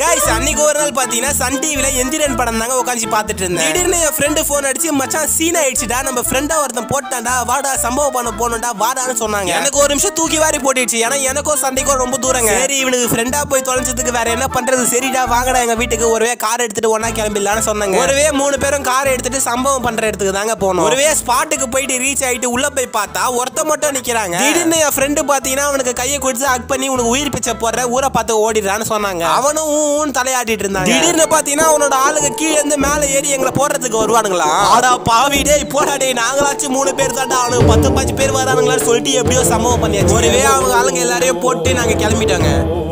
guys அன்னைக்கு ஒரு நாள் பாத்தீங்கன்னா சன் டிவில எந்திரன் படம் தாங்க உட்காந்து பார்த்துட்டு இருந்தேன் திடீர்னு என் ஃப்ரெண்டு ஃபோன் அடிச்சு மச்சான் சீன் ஆயிடுச்சுடா நம்ம ஃப்ரெண்டா ஒருத்தன் போட்டான்டா வாடா சம்பவம் பண்ண போனோம்டா வாடான்னு சொன்னாங்க எனக்கு ஒரு நிமிஷம் தூக்கி வாரி போட்டுச்சு ஏன்னா எனக்கும் சண்டைக்கும் ரொம்ப தூரங்க சரி இவனுக்கு ஃப்ரெண்டா போய் தொலைஞ்சதுக்கு வேற என்ன பண்றது சரிடா வாங்கடா எங்க வீட்டுக்கு ஒருவே கார் எடுத்துட்டு ஒண்ணா கிளம்பிடலாம்னு சொன்னாங்க ஒருவே மூணு பேரும் கார் எடுத்துட்டு சம்பவம் பண்ற இடத்துக்கு தாங்க போனோம் ஒருவே ஸ்பாட்டுக்கு போயிட்டு ரீச் ஆயிட்டு உள்ள போய் பார்த்தா ஒருத்த மட்டும் நிக்கிறாங்க திடீர்னு என் ஃப்ரெண்டு பாத்தீங்கன்னா அவனுக்கு கையை கொடுத்து ஹக் பண்ணி உனக்கு உயிர் பிச்சை போடுற ஊரை பார்த்து ஓடிடுறான்னு சொன்னாங்க அவனும் ஊ ஊன்னு தலையாட்டிட்டு இருந்தாங்க திடீர்னு பாத்தீங்கன்னா அவனோட ஆளுங்க கீழே இருந்து மேல ஏறி எங்களை போடுறதுக்கு வருவானுங்களா ஆடா பாவி டேய் போடா டேய் நாங்களாச்சும் மூணு பேர் தாண்டா அவனுக்கு பத்து பஞ்சு பேர் வரானுங்களான்னு சொல்லிட்டு எப்படியோ சம்பவம் பண்ணியாச்சு ஒருவே அவங்க ஆளுங்க எல்லாரையும் போட்டு நாங்க கிளம்பிட்டாங்க